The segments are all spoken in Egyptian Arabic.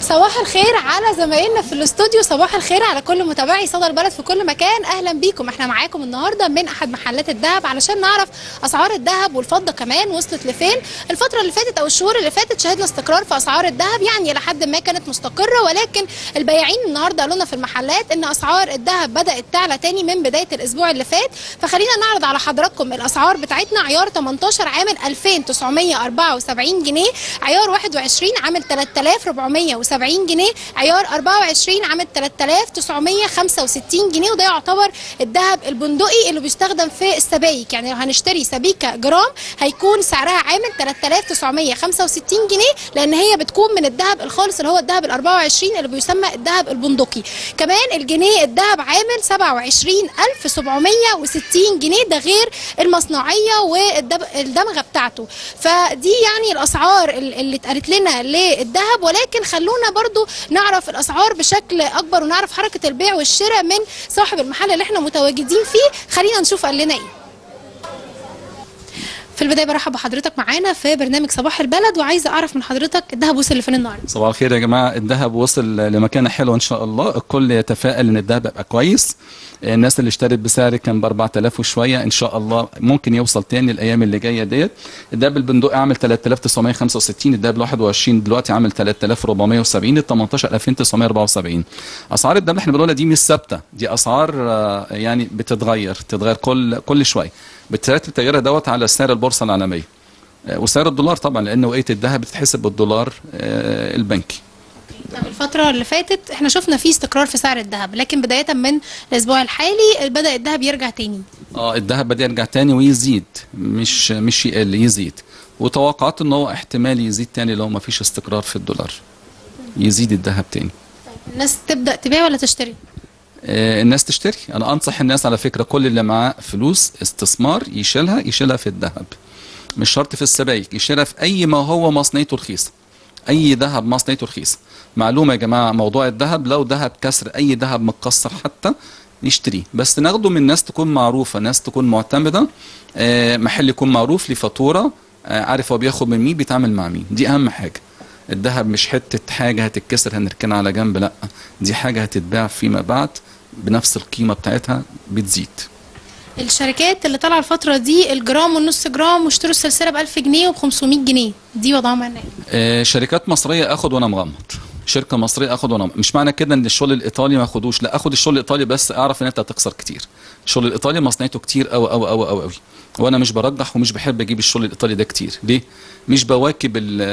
صباح الخير على زمايلنا في الاستوديو صباح الخير على كل متابعي صدى البلد في كل مكان اهلا بيكم احنا معاكم النهارده من احد محلات الذهب علشان نعرف اسعار الذهب والفضه كمان وصلت لفين الفتره اللي فاتت او الشهور اللي فاتت شهدنا استقرار في اسعار الذهب يعني الى حد ما كانت مستقره ولكن البياعين النهارده قالوا لنا في المحلات ان اسعار الذهب بدات تعلى تاني من بدايه الاسبوع اللي فات فخلينا نعرض على حضراتكم الاسعار بتاعتنا عيار 18 عامل 2974 جنيه عيار 21 عامل 3470 جنيه عيار 24 عامل 3965 جنيه وده يعتبر الذهب البندقي اللي بيستخدم في السبائك يعني لو هنشتري سبيكه جرام هيكون سعرها عامل 3965 جنيه لان هي بتكون من الذهب الخالص اللي هو الذهب ال 24 اللي بيسمى الذهب البندقي كمان الجنيه الذهب عامل 27760 جنيه ده غير المصنعيه والدمغه بتاعته فدي يعني الاسعار اللي اتقالت لنا للذهب ولكن خلونا برضو نعرف الاسعار بشكل اكبر ونعرف حركه البيع والشراء من صاحب المحل اللي احنا متواجدين فيه خلينا نشوف قال لنا ايه في البدايه برحب بحضرتك معانا في برنامج صباح البلد وعايزه اعرف من حضرتك الذهب وصل لفين النهارده صباح الخير يا جماعه الذهب وصل لمكانه حلوه ان شاء الله الكل يتفائل ان الذهب يبقى كويس الناس اللي اشترت بسعر كان ب 4000 وشويه ان شاء الله ممكن يوصل تاني الايام اللي جايه ديت الدهب البندقي عامل 3965 الدهب ال 21 دلوقتي عامل 3470 ال 18 2974 اسعار الدهب اللي احنا بنقولها دي مش ثابته دي اسعار يعني بتتغير تتغير كل كل شويه بترتب تغييرها دوت على سعر البورصه العالميه وسعر الدولار طبعا لان وقيه الذهب بتتحسب بالدولار البنكي طب الفترة اللي فاتت احنا شفنا في استقرار في سعر الذهب لكن بداية من الأسبوع الحالي بدأ الذهب يرجع تاني اه الذهب بدأ يرجع تاني ويزيد مش مش يقل يزيد وتوقعت ان هو احتمال يزيد تاني لو ما فيش استقرار في الدولار يزيد الذهب تاني طيب الناس تبدأ تبيع ولا تشتري؟ آه الناس تشتري انا انصح الناس على فكرة كل اللي معاه فلوس استثمار يشيلها يشيلها في الذهب مش شرط في السبائك يشيلها في اي ما هو مصنعته رخيصه اي ذهب مصنعته رخيصه معلومه يا جماعه موضوع الذهب لو ذهب كسر اي ذهب متكسر حتى نشتريه بس ناخده من ناس تكون معروفه ناس تكون معتمده آه محل يكون معروف ليه فاتوره آه عارف هو بياخد من مين بيتعامل مع مين دي اهم حاجه الذهب مش حته حاجه هتتكسر هنركنها على جنب لا دي حاجه هتتباع فيما بعد بنفس القيمه بتاعتها بتزيد الشركات اللي طالعه الفتره دي الجرام والنص جرام واشتروا السلسله ب 1000 جنيه وب 500 جنيه دي وضعها معناه آه شركات مصريه اخد وانا مغمض شركه مصريه اخد وانا مش معنى كده ان الشغل الايطالي ما اخدوش لا اخد الشغل الايطالي بس اعرف ان انت هتخسر كتير الشغل الايطالي مصنعته كتير قوي قوي قوي قوي قوي وانا مش برجح ومش بحب اجيب الشغل الايطالي ده كتير ليه مش بواكب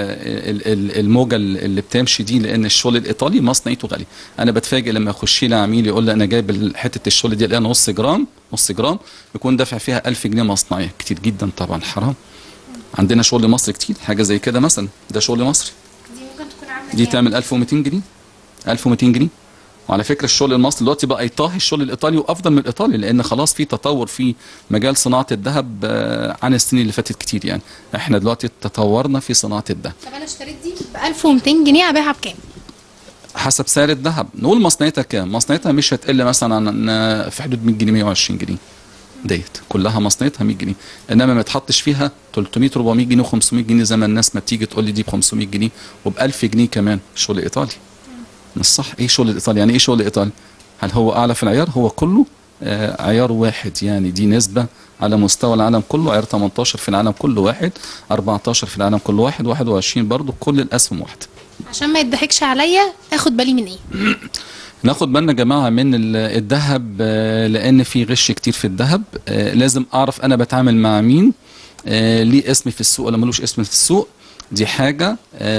الموجه اللي بتمشي دي لان الشغل الايطالي مصنعته غالي انا بتفاجئ لما يخش لي عميل يقول لي انا جايب حته الشغل دي الاقيها نص جرام نص جرام يكون دافع فيها 1000 جنيه مصنعيه كتير جدا طبعا حرام عندنا شغل مصري كتير حاجه زي كده مثلا ده شغل مصري دي ممكن تكون عامله دي تعمل 1200 جنيه 1200 جنيه وعلى فكره الشغل المصري دلوقتي بقى يطاهي الشغل الايطالي وافضل من الايطالي لان خلاص في تطور في مجال صناعه الذهب عن السنين اللي فاتت كتير يعني احنا دلوقتي تطورنا في صناعه الذهب طب انا اشتريت دي ب 1200 جنيه ابيعها بكام؟ حسب سعر الذهب نقول مصنعتها كام مصنعتها مش هتقل مثلا عن في حدود 100 جنيه 120 جنيه ديت كلها مصنعتها 100 جنيه انما ما يتحطش فيها 300 400 جنيه و500 جنيه زي ما الناس ما بتيجي تقول لي دي ب 500 جنيه وب 1000 جنيه كمان شغل ايطالي مش صح ايه شغل الايطالي يعني ايه شغل ايطالي هل هو اعلى في العيار هو كله آه عيار واحد يعني دي نسبه على مستوى العالم كله عيار 18 في العالم كله واحد 14 في العالم كله واحد 21 برضه كل الاسهم واحده عشان ما يضحكش عليا اخد بالي من ايه ناخد بالنا يا جماعه من الذهب آه لان في غش كتير في الذهب آه لازم اعرف انا بتعامل مع مين ليه اسم في السوق ولا ملوش اسم في السوق دي حاجة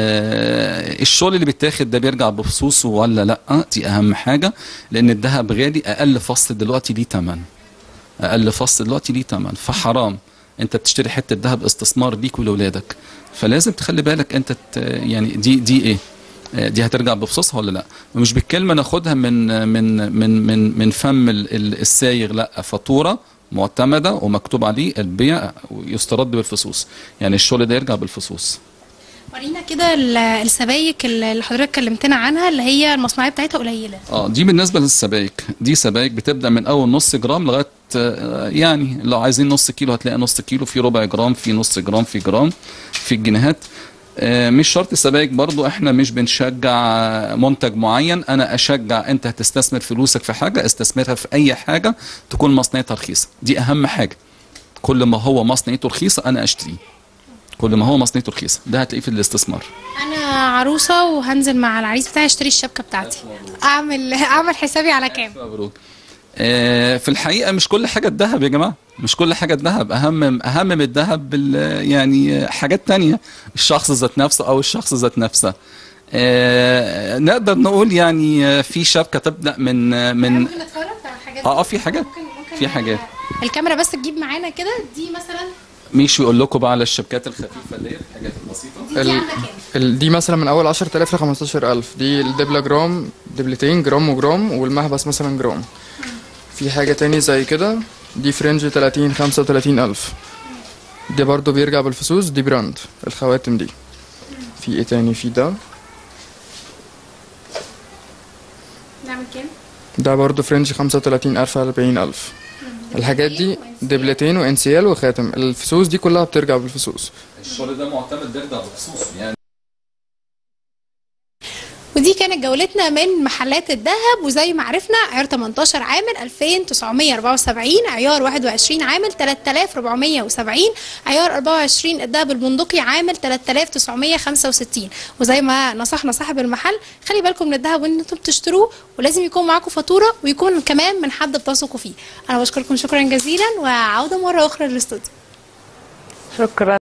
آه الشغل اللي بيتاخد ده بيرجع بفصوصه ولا لا دي أهم حاجة لأن الذهب غالي أقل فصل دلوقتي ليه تمن أقل فصل دلوقتي ليه تمن فحرام أنت بتشتري حتة ذهب استثمار ليك ولأولادك فلازم تخلي بالك أنت يعني دي دي إيه دي هترجع بفصوصها ولا لا ومش بالكلمة ناخدها من من من من من فم السايغ لا فاتورة معتمدة ومكتوب عليه البيع يسترد بالفصوص يعني الشغل ده يرجع بالفصوص ورينا كده السبايك اللي حضرتك كلمتنا عنها اللي هي المصنعيه بتاعتها قليله اه دي بالنسبه للسبايك دي سبايك بتبدا من اول نص جرام لغايه يعني لو عايزين نص كيلو هتلاقي نص كيلو في ربع جرام في نص جرام في جرام في الجنيهات آه، مش شرط السبائك برضو احنا مش بنشجع منتج معين انا اشجع انت هتستثمر فلوسك في حاجة استثمرها في اي حاجة تكون مصنعتها رخيصة دي اهم حاجة كل ما هو مصنعته رخيصة انا اشتريه كل ما هو مصنعته رخيصة ده هتلاقيه في الاستثمار انا عروسه وهنزل مع العريس بتاعي اشتري الشبكه بتاعتي اعمل اعمل حسابي على كام مبروك آه، في الحقيقة مش كل حاجة الذهب يا جماعة مش كل حاجة الذهب أهم أهم من الذهب بال- يعني حاجات تانية الشخص ذات نفسه أو الشخص ذات نفسه آه، نقدر نقول يعني آه، في شبكة تبدأ من آه، من ممكن نتفرج على الحاجات اه اه في حاجات ممكن ممكن في حاجات الكاميرا بس تجيب معانا كده دي مثلا مش يقول لكم بقى على الشبكات الخفيفة ديت الحاجات البسيطة دي, دي ال- عامله كام ال- دي مثلا من اول 10000 ل 15000 دي الدبله جرام دبلتين جرام وجرام والمحبس مثلا جرام في حاجه تاني زي كده دي فرنج 30 35000 دي برضو بيرجع بالفصوص دي براند الخواتم دي في ايه تاني في ده نعمل كام ده برضو فرنج 35000 40000 الحاجات دي دبلتين وانسيال وخاتم الفصوص دي كلها بترجع بالفصوص الشغل ده معتمد بيرجع بخصوصه يعني ودي كانت جولتنا من محلات الذهب وزي ما عرفنا عيار 18 عامل 2974 عيار 21 عامل 3470 عيار 24 الذهب البندقي عامل 3965 وزي ما نصحنا صاحب المحل خلي بالكم من الذهب وان انتم بتشتروه ولازم يكون معاكم فاتوره ويكون كمان من حد بتثقوا فيه انا بشكركم شكرا جزيلا وعوده مره اخرى للاستوديو شكرا